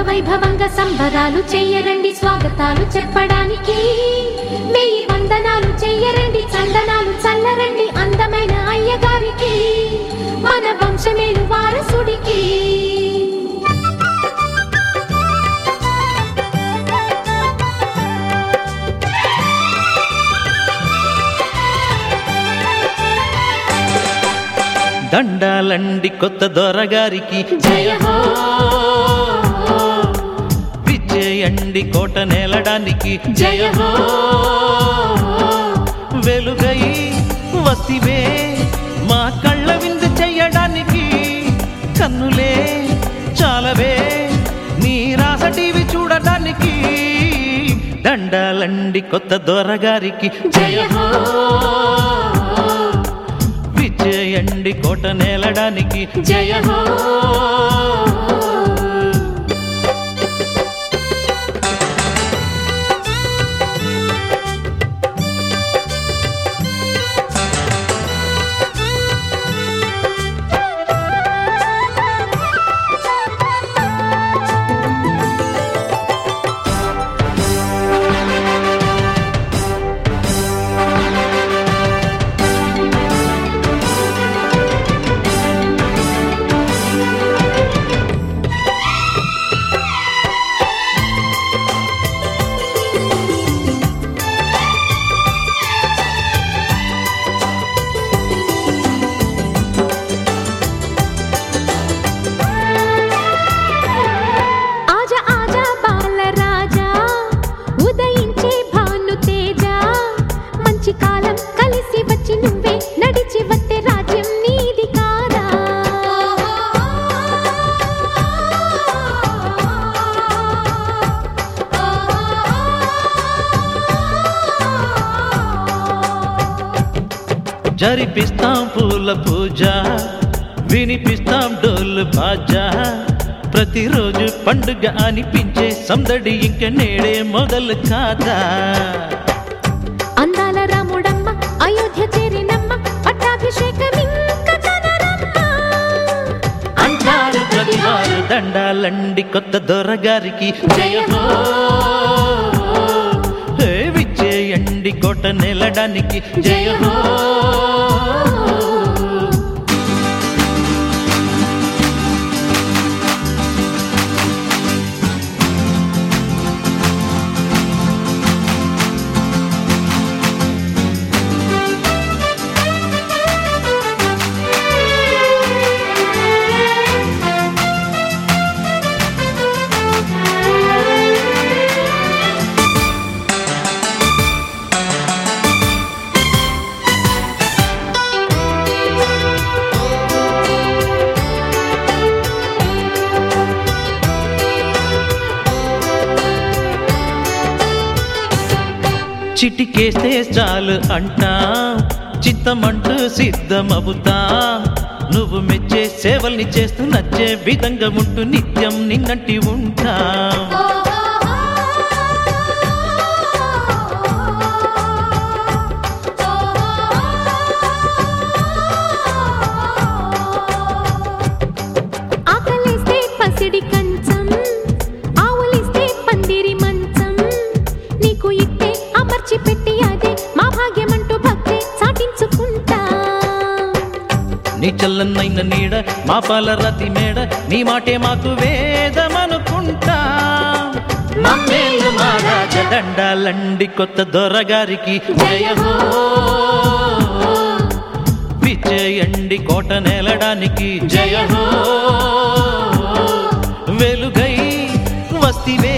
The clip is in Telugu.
వైభవంగా సంబరాలు చెయ్యరండి స్వాగతాలు చెప్పడానికి వెయ్యి వందనాలు చెయ్యరండి చందనాలు చల్లరండి అందమైన అయ్యగారికి మన వంశమేలు వారసుడికి దండాలండి కొత్త దొరగారికి జయ హో విజయండి కోట నేలడానికి జయ హో వెలుగై వసివే మా కళ్ళ విందు చెయ్యడానికి కన్నులే చాలవే నీ రాస టీవీ చూడడానికి దండాలండి కొత్త దొరగారికి జయ హో విజయండి కోట నేలడానికి జయ హో ఆజా ఆజా బాలరాజా ఉదయించే భాను తేజ మంచి కాలం కలిసి వచ్చి నువ్వే నడిచి వస్తే రాజ్యం నీది కాదా జరిపిస్తాం పూల పూజ వినిపిస్తాం డోలు బాజా ప్రతిరోజు పండుగ అనిపించే సందడి ఇంక నేడే మొదలు కాదా అందాల రాముడమ్మ అయోధ్య చేరినమ్మ పట్టాభిషేకం ఇంక కనరమ్మ అంటారు ప్రతివారు దండాలండి కొత్త దొరగారికి జయ హో హే విజయండి కోట నిలడానికి జయ హో చిటికేస్తే చాలు అంటా చిత్తమంటూ సిద్ధమవుతా నువ్వు మెచ్చే సేవల్ని చేస్తూ నచ్చే విధంగా ఉంటూ నిత్యం నిన్నటి ఉంటా ఆకలిస్తే పసిడి కంచం ఆవులిస్తే పందిరి మంచం నీకు ఇట్టే అమర్చి పెట్టి అదే మా భాగ్యమంటూ భక్తి సాటించుకుంటా నీ చల్లనైన నీడ మా పాల రతి మేడ నీ మాటే మాకు వేదమనుకుంటా మమ్మేలు మా రాజ దండాలండి కొత్త దొరగారికి జయ హో విజయండి కోట నేలడానికి జయ హో వెలుగై వస్తివే